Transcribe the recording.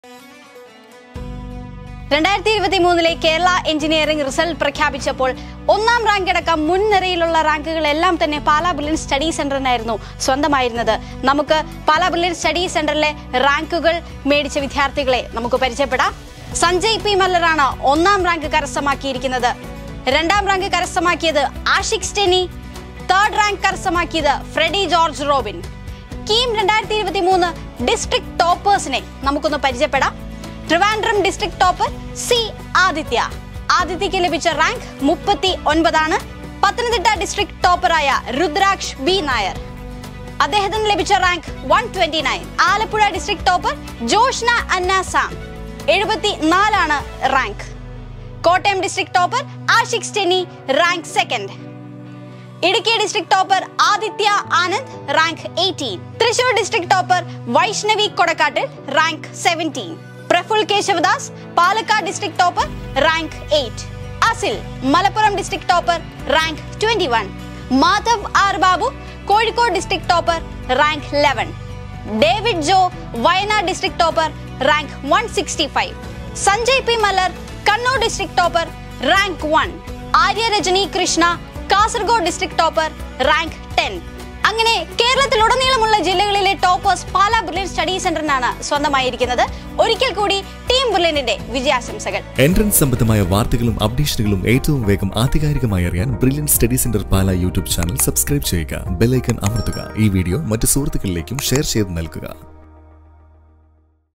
രണ്ടായിരത്തി ഇരുപത്തി മൂന്നിലെ കേരള എഞ്ചിനീയറിംഗ് റിസൾട്ട് പ്രഖ്യാപിച്ചപ്പോൾ ഒന്നാം റാങ്ക് അടക്കം മുൻനിരയിലുള്ള റാങ്കുകളെല്ലാം തന്നെ പാലാ ബുള്ളിയൻ സ്റ്റഡി സെന്ററിനായിരുന്നു സ്വന്തമായിരുന്നത് നമുക്ക് പാലാ ബുള്ളിയൻ സ്റ്റഡി സെന്ററിലെ റാങ്കുകൾ മേടിച്ച വിദ്യാർത്ഥികളെ നമുക്ക് പരിചയപ്പെടാം സഞ്ജയ് പി മല്ലറാണ് ഒന്നാം റാങ്ക് കരസ്ഥമാക്കിയിരിക്കുന്നത് രണ്ടാം റാങ്ക് കരസ്ഥമാക്കിയത് ആഷിക് സ്റ്റെനി തേർഡ് റാങ്ക് കരസ്ഥമാക്കിയത് ഫ്രെഡി ജോർജ് റോബിൻ കീം രണ്ടായിരത്തി ഇരുപത്തി മൂന്ന് ഡിസ്ട്രിക്ട് ടോപ്പേഴ്സിനെ നമുക്കൊന്ന് പരിചയപ്പെടാം Trivandrum district topper C Aditya ആദിത്യക്ക് ലഭിച്ച റാങ്ക് മുപ്പത്തി ഒൻപതാണ് പത്തനംതിട്ട ഡിസ്ട്രിക്ട് ടോപ്പറായ രുദ്രാക്ഷ് ബി നായർ അദ്ദേഹത്തിന് ലഭിച്ച rank one twenty nine Alappuzha district topper Joshna Anna Sam എഴുപത്തി നാലാണ് rank Kottayam district topper Ashik Steny rank second Idukki district topper Aditya Anand rank eighteen Thrissur district topper Vaishnavi കൊടക്കാട്ടിൽ rank seventeen Praful Keshavadas Palakkad district topper rank eight Asil Malappuram district topper rank twenty one Madhav R Babu Kozhikode district topper rank eleven David Jo Wayanad district topper rank one sixty five Sanjay P Mallar Kannur district topper rank one Arya Rajani Krishna Kasaragod district topper rank ten അങ്ങനെ കേരളത്തിലുടനീളമുള്ള ജില്ലകളിലെ toppers Pala Brilliant Study സെന്ററിനാണ് സ്വന്തമായിരിക്കുന്നത് ഒരിക്കൽ കൂടി team ബുർലിനിന്റെ വിജയാശംസകൾ entrance സംബന്ധമായ വാർത്തകളും അപ്ഡേഷനുകളും ഏറ്റവും വേഗം ആധികാരികമായി അറിയാൻ Brilliant Study Centre Pala YouTube channel subscribe ചെയ്യുക ബെല്ലൈക്കൺ അമർത്തുക ഈ വീഡിയോ മറ്റ് സുഹൃത്തുക്കളിലേക്കും ഷെയർ ചെയ്ത് നൽകുക